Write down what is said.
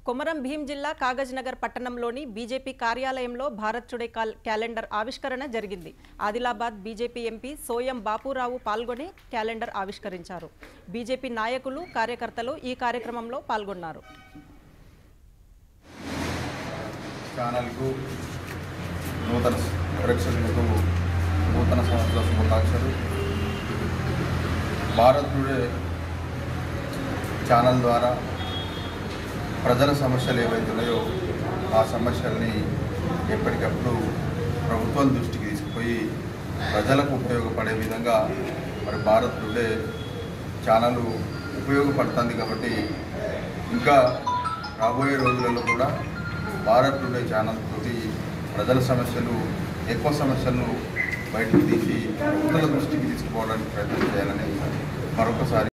కొమరం భీం జిల్లా కాగజ్నగర్ పట్టణంలోని బీజేపీ కార్యాలయంలో భారత్ టుడే కాల్ క్యాలెండర్ ఆవిష్కరణ జరిగింది ఆదిలాబాద్ బీజేపీ ఎంపీ సోయం బాపురావు పాల్గొని క్యాలెండర్ ఆవిష్కరించారు బీజేపీ నాయకులు కార్యకర్తలు ఈ కార్యక్రమంలో పాల్గొన్నారు ఛానల్కు నూతన ప్రేక్షకులకు నూతన సంవత్సర శుభాకాంక్షలు భారత్ టుడే ఛానల్ ద్వారా ప్రజల సమస్యలు ఏవైతున్నాయో ఆ సమస్యల్ని ఎప్పటికప్పుడు ప్రభుత్వం దృష్టికి తీసుకుపోయి ప్రజలకు ఉపయోగపడే విధంగా మరి భారత్ టుడే ఛానల్ ఉపయోగపడుతుంది కాబట్టి ఇంకా రాబోయే రోజులలో కూడా భారత్ టుడే ఛానల్ తోటి ప్రజల సమస్యలు ఎక్కువ సమస్యలను బయటకు తీసి ప్రభుత్వాల దృష్టికి తీసుకుపోవడానికి ప్రయత్నం చేయాలని మరొకసారి